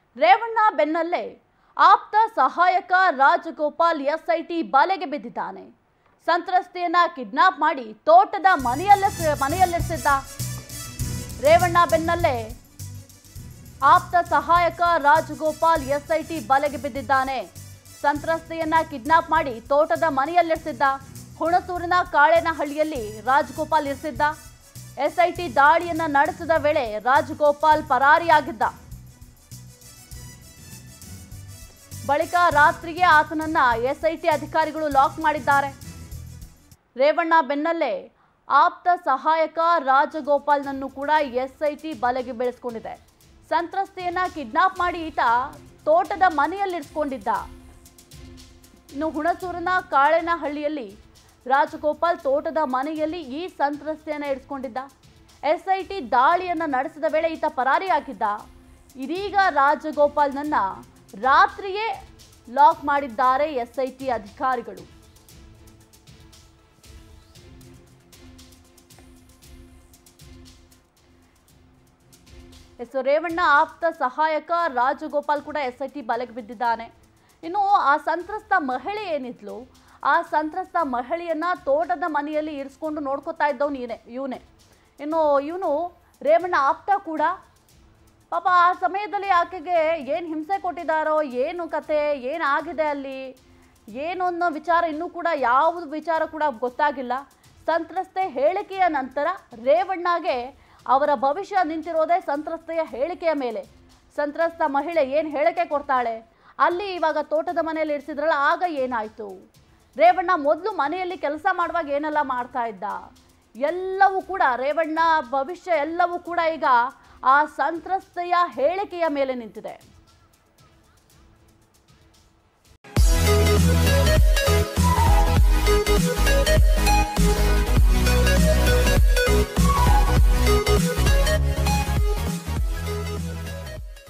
ರೇವಣ್ಣ ಬೆನ್ನಲ್ಲೇ ಆಪ್ತ ಸಹಾಯಕ ರಾಜಗೋಪಾಲ್ ಎಸ್ಐಟಿ ಬಲೆಗೆ ಬಿದ್ದಿದ್ದಾನೆ ಸಂತ್ರಸ್ತೆಯನ್ನ ಕಿಡ್ನಾಪ್ ಮಾಡಿ ತೋಟದ ಮನೆಯಲ್ಲೇ ಮನೆಯಲ್ಲಿರಿಸಿದ್ದ ರೇವಣ್ಣ ಬೆನ್ನಲ್ಲೇ ಆಪ್ತ ಸಹಾಯಕ ರಾಜಗೋಪಾಲ್ ಎಸ್ಐಟಿ ಬಲೆಗೆ ಬಿದ್ದಿದ್ದಾನೆ ಸಂತ್ರಸ್ತೆಯನ್ನ ಕಿಡ್ನಾಪ್ ಮಾಡಿ ತೋಟದ ಮನೆಯಲ್ಲಿರಿಸಿದ್ದ ಹುಣಸೂರಿನ ಕಾಳೇನಹಳ್ಳಿಯಲ್ಲಿ ರಾಜಗೋಪಾಲ್ ಇರಿಸಿದ್ದ ಎಸ್ಐಟಿ ದಾಳಿಯನ್ನ ನಡೆಸಿದ ವೇಳೆ ರಾಜಗೋಪಾಲ್ ಪರಾರಿಯಾಗಿದ್ದ ಬಳಿಕ ರಾತ್ರಿಗೆ ಆತನನ್ನ ಎಸ್ಐಟಿ ಅಧಿಕಾರಿಗಳು ಲಾಕ್ ಮಾಡಿದ್ದಾರೆ ರೇವಣ್ಣ ಬೆನ್ನಲ್ಲೇ ಆಪ್ತ ಸಹಾಯಕ ರಾಜಗೋಪಾಲ್ನನ್ನು ಕೂಡ ಎಸ್ಐಟಿ ಬಲೆಗೆ ಬೆಳೆಸ್ಕೊಂಡಿದೆ ಸಂತ್ರಸ್ತೆಯನ್ನ ಕಿಡ್ನಾಪ್ ಮಾಡಿ ಈತ ತೋಟದ ಮನೆಯಲ್ಲಿರಿಸ್ಕೊಂಡಿದ್ದ ಇನ್ನು ಹುಣಸೂರಿನ ಕಾಳೇನಹಳ್ಳಿಯಲ್ಲಿ ರಾಜಗೋಪಾಲ್ ತೋಟದ ಮನೆಯಲ್ಲಿ ಈ ಸಂತ್ರಸ್ತೆಯನ್ನ ಇರಿಸ್ಕೊಂಡಿದ್ದ ಎಸ್ಐಟಿ ದಾಳಿಯನ್ನ ನಡೆಸಿದ ವೇಳೆ ಈತ ಪರಾರಿಯಾಗಿದ್ದ ಇದೀಗ ರಾಜಗೋಪಾಲ್ನನ್ನ ರಾತ್ರಿಯೇ ಲಾಕ್ ಮಾಡಿದ್ದಾರೆ ಎಸ್ಐಟಿ ಅಧಿಕಾರಿಗಳು ಎಸ್ ರೇವಣ್ಣ ಆಪ್ತ ಸಹಾಯಕ ರಾಜಗೋಪಾಲ್ ಕೂಡ ಎಸ್ಐಟಿ ಬಲೆಗೆ ಬಿದ್ದಿದ್ದಾನೆ ಇನ್ನು ಆ ಸಂತ್ರಸ್ತ ಮಹಿಳೆ ಏನಿದ್ಲು ಆ ಸಂತ್ರಸ್ತ ಮಹಿಳೆಯನ್ನ ತೋಟದ ಮನೆಯಲ್ಲಿ ಇರಿಸ್ಕೊಂಡು ನೋಡ್ಕೊತಾ ಇದ್ದವನು ಇವನೇ ಇವನೇ ಇನ್ನು ಇವನು ರೇವಣ್ಣ ಆಪ್ತ ಕೂಡ ಪಾಪ ಆ ಸಮಯದಲ್ಲಿ ಆಕೆಗೆ ಏನು ಹಿಂಸೆ ಕೊಟ್ಟಿದ್ದಾರೋ ಏನು ಕತೆ ಏನಾಗಿದೆ ಅಲ್ಲಿ ಏನು ಅನ್ನೋ ವಿಚಾರ ಇನ್ನೂ ಕೂಡ ಯಾವುದು ವಿಚಾರ ಕೂಡ ಗೊತ್ತಾಗಿಲ್ಲ ಸಂತ್ರಸ್ತೆ ಹೇಳಿಕೆಯ ನಂತರ ರೇವಣ್ಣಗೆ ಅವರ ಭವಿಷ್ಯ ನಿಂತಿರೋದೇ ಸಂತ್ರಸ್ತೆಯ ಹೇಳಿಕೆಯ ಮೇಲೆ ಸಂತ್ರಸ್ತ ಮಹಿಳೆ ಏನು ಹೇಳಿಕೆ ಕೊಡ್ತಾಳೆ ಅಲ್ಲಿ ಇವಾಗ ತೋಟದ ಮನೆಯಲ್ಲಿ ಇರಿಸಿದ್ರಲ್ಲ ಆಗ ಏನಾಯ್ತು ರೇವಣ್ಣ ಮೊದಲು ಮನೆಯಲ್ಲಿ ಕೆಲಸ ಮಾಡುವಾಗ ಏನೆಲ್ಲ ಮಾಡ್ತಾ ಇದ್ದ ಎಲ್ಲವೂ ಕೂಡ ರೇವಣ್ಣ ಭವಿಷ್ಯ ಎಲ್ಲವೂ ಕೂಡ ಈಗ ಆ ಸಂತ್ರಸ್ತೆಯ ಹೇಳಿಕೆಯ ಮೇಲೆ ನಿಂತಿದೆ